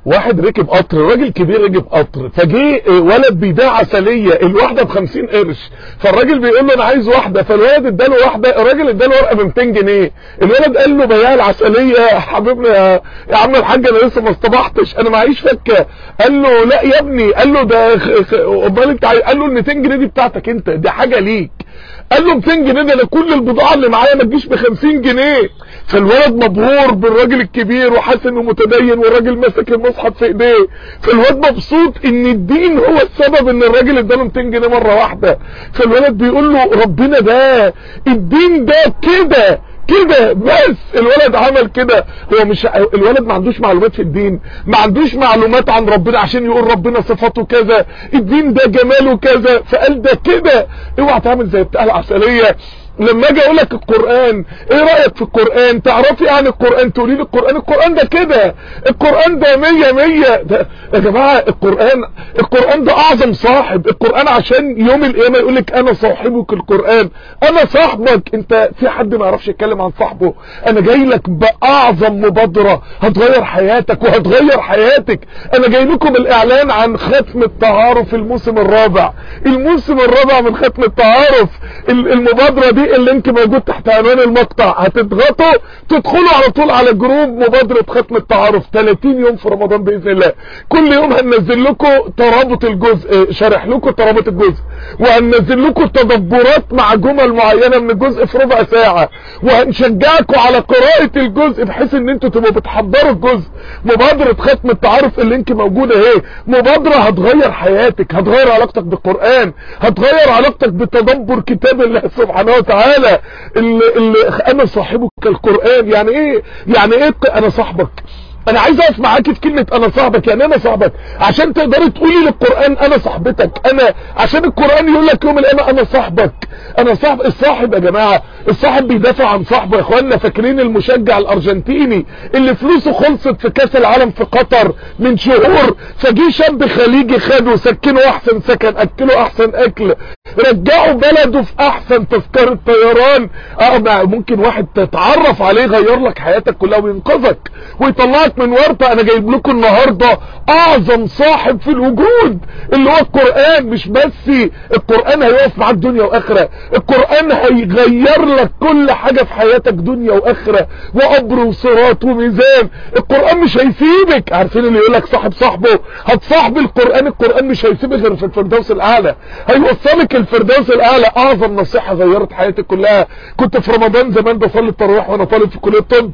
واحد ركب قطر راجل كبير ركب قطر فجه ولد بيبيع عسليه الواحده ب 50 قرش فالراجل بيقول له انا عايز واحده فالولد اداله واحده الراجل اداله ورقه ب 200 جنيه الولد قال له بياع العسليه يا حبيبنا يا, يا عم الحاج انا لسه ما اصطبحتش انا معيش فكه قال له لا يا ابني قال له ده امال انت قال له ال 200 جنيه دي بتاعتك انت دي حاجه ليك قال له 200 جنيه ده انا كل البضاعه اللي معايا ما تجيش ب 50 جنيه فالولد مبهور بالراجل الكبير وحاسس انه متدين والراجل ماسك المصحف في ايديه فالولد مبسوط ان الدين هو السبب ان الراجل اداله 200 جنيه مره واحده فالولد بيقول له ربنا ده الدين ده كده كده بس الولد عمل كده هو مش الولد ما عندوش معلومات في الدين ما عندوش معلومات عن ربنا عشان يقول ربنا صفاته كذا الدين ده جماله كذا فقال ده كده اوعى تعمل زي بتاع العسليه لما اجي اقول لك القران ايه رايك في القران تعرفي عن القران تقولي لي القران القران ده كده القران ده 100 100 ده يا جماعه القران القران ده اعظم صاحب القران عشان يوم القيامه يقول لك انا صاحبك القران انا صاحبك انت في حد ما يعرفش يتكلم عن صاحبه انا جاي لك باعظم مبادره هتغير حياتك وهتغير حياتك انا جاي لكم الاعلان عن ختم التعارف الموسم الرابع الموسم الرابع من ختم التعارف المبادره دي اللينك موجود تحت عنوان المقطع هتضغطوا تدخلوا على طول على جروب مبادرة ختم التعارف 30 يوم في رمضان بإذن الله كل يوم هننزل لكم ترابط الجزء شارح لكم ترابط الجزء وهننزل لكم تدبرات مع جمل معينة من الجزء في ربع ساعة وهنشجعكم على قراءة الجزء بحيث ان انتوا تبقوا بتحضروا الجزء مبادرة ختم التعارف اللينك موجود اهي مبادرة هتغير حياتك هتغير علاقتك بالقرآن هتغير علاقتك بتدبر كتاب الله سبحانه وتعالى اللي, اللي انا صاحبك القرآن يعني ايه يعني ايه انا صاحبك انا عايز اقف معاكي في كلمة انا صاحبك يعني انا صاحبك عشان تقدري تقولي للقرآن انا صاحبتك انا عشان القرآن يقول لك يوم القيامة انا صاحبك انا صاحب الصاحب يا جماعة الصاحب بيدافع عن صاحبه يا اخوانا فاكرين المشجع الارجنتيني اللي فلوسه خلصت في كاس العالم في قطر من شهور فجي شاب خليجي خده سكنه احسن سكن اكله احسن اكل رجعوا بلده في احسن تذكرة طيران اه ممكن واحد تتعرف عليه يغير لك حياتك كلها وينقذك ويطلعك من ورطة انا جايب لكم النهاردة اعظم صاحب في الوجود اللي هو القرآن مش بس القرآن هيقف معاك دنيا واخرة القرآن هيغير لك كل حاجة في حياتك دنيا واخرة وقبر وصراط وميزان القرآن مش هيسيبك عارفين اللي يقول لك صاحب صاحبه هتصاحب القرآن القرآن مش هيسيبك غير في الفردوس الاعلى هيوصلك الفردوس الاعلى اعظم نصيحة غيرت حياتي كلها كنت في رمضان زمان بصلي التراويح وانا طالب في كلية الطب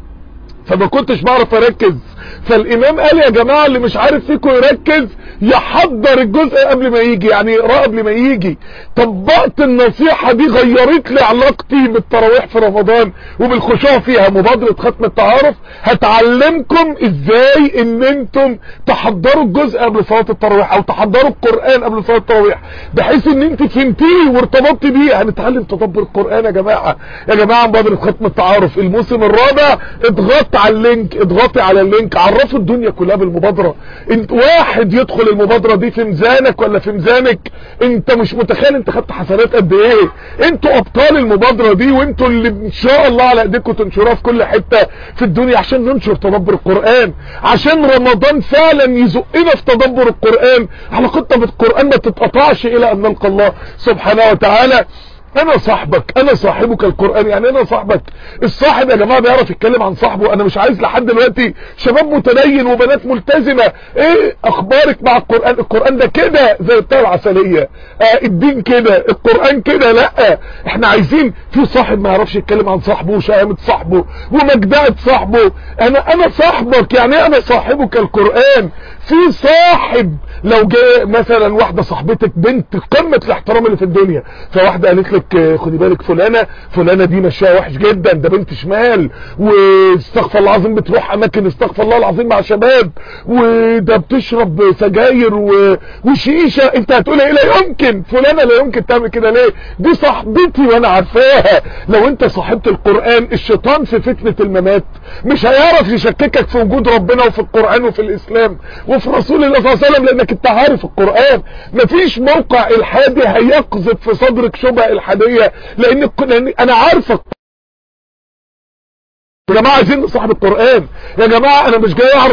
فما كنتش بعرف اركز فالامام قال يا جماعة اللي مش عارف فيكم يركز يحضر الجزء قبل ما يجي يعني يقرأ قبل ما يجي طبقت النصيحة دي غيرت لي علاقتي بالتراويح في رمضان وبالخشوع فيها مبادرة ختم التعارف هتعلمكم ازاي ان انتم تحضروا الجزء قبل صلاة التراويح او تحضروا القرآن قبل صلاة التراويح بحيث ان انت فهمتيه وارتبطتي بيه هنتعلم تدبر القرآن يا جماعة يا جماعة مبادرة ختم التعارف الموسم الرابع اضغط على اللينك اضغطي على اللينك عرفوا الدنيا كلها بالمبادرة انت واحد يدخل المبادرة دي في ميزانك ولا في ميزانك انت مش متخيل انت خدت حسنات قد ايه انتوا ابطال المبادرة دي وانتوا اللي ان شاء الله على ايديكم تنشروها في كل حتة في الدنيا عشان ننشر تدبر القرآن عشان رمضان فعلا يزقنا في تدبر القرآن علاقتنا بالقرآن ما تتقطعش الى ان نلقى الله سبحانه وتعالى انا صاحبك انا صاحبك القرآن يعني انا صاحبك الصاحب يا جماعة بيعرف يتكلم عن صاحبه انا مش عايز لحد دلوقتي شباب متدين وبنات ملتزمة ايه اخبارك مع القرآن القرآن ده كده زي بتاع العسلية اه الدين كده القرآن كده لا احنا عايزين في صاحب ما يعرفش يتكلم عن صاحبه وشهامة صاحبه ومجدعة صاحبه انا انا صاحبك يعني انا صاحبك القرآن في صاحب لو جاء مثلا واحدة صاحبتك بنت قمة الاحترام اللي في الدنيا فواحدة قالت لك خدي بالك فلانة فلانة دي مشاها وحش جدا ده بنت شمال واستغفر الله العظيم بتروح اماكن استغفر الله العظيم مع شباب وده بتشرب سجاير و... وشيشة انت هتقول ايه لا يمكن فلانة لا يمكن تعمل كده ليه دي صاحبتي وانا عارفاها لو انت صاحبت القرآن الشيطان في فتنة الممات مش هيعرف يشككك في وجود ربنا وفي القرآن وفي الاسلام وفي رسول الله صلى الله عليه وسلم لانك انت عارف القرآن مفيش موقع الحادي هيقذف في صدرك شبهة الحادية لان, لأن انا عارفك يا جماعة عايزين نصاحب القرآن يا جماعة انا مش جاي اعرض على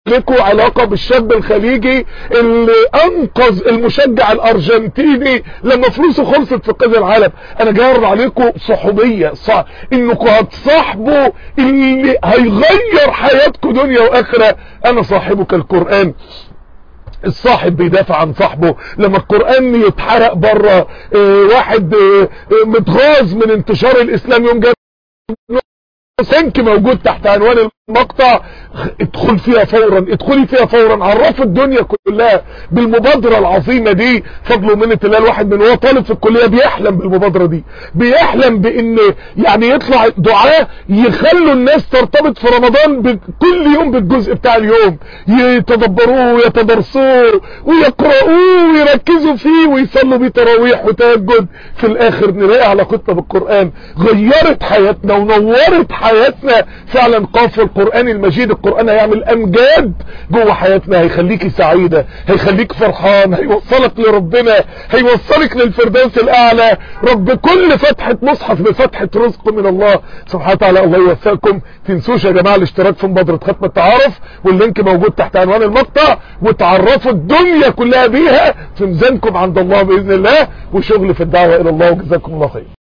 لكم علاقة بالشاب الخليجي اللي انقذ المشجع الارجنتيني لما فلوسه خلصت في كاس العالم انا جاي عليكم صحوبية صح انكم هتصاحبوا اللي هيغير حياتكم دنيا واخرة انا صاحبك القرآن الصاحب بيدافع عن صاحبه لما القرآن يتحرق بره اه واحد اه اه متغاظ من انتشار الاسلام يوم جاي سنك موجود تحت عنوان المقطع ادخل فيها فورا ادخلي فيها فورا عرفوا الدنيا كلها بالمبادرة العظيمة دي فضل ومنة الله الواحد من هو طالب في الكلية بيحلم بالمبادرة دي بيحلم بان يعني يطلع دعاء يخلوا الناس ترتبط في رمضان كل يوم بالجزء بتاع اليوم يتدبروه ويتدرسوه ويقرأوه ويركزوا فيه ويصلوا بيه تراويح وتهجد في الاخر نلاقي علاقتنا بالقرآن غيرت حياتنا ونورت حياتنا فعلا قاف القرآن المجيد القرآن هيعمل امجاد جوه حياتنا هيخليكي سعيدة هيخليك فرحان هيوصلك لربنا هيوصلك للفردوس الاعلى رب كل فتحة مصحف بفتحة رزق من الله سبحانه وتعالى الله يوفقكم تنسوش يا جماعة الاشتراك في مبادرة ختم التعارف واللينك موجود تحت عنوان المقطع وتعرفوا الدنيا كلها بيها في ميزانكم عند الله بإذن الله وشغل في الدعوة الى الله وجزاكم الله خير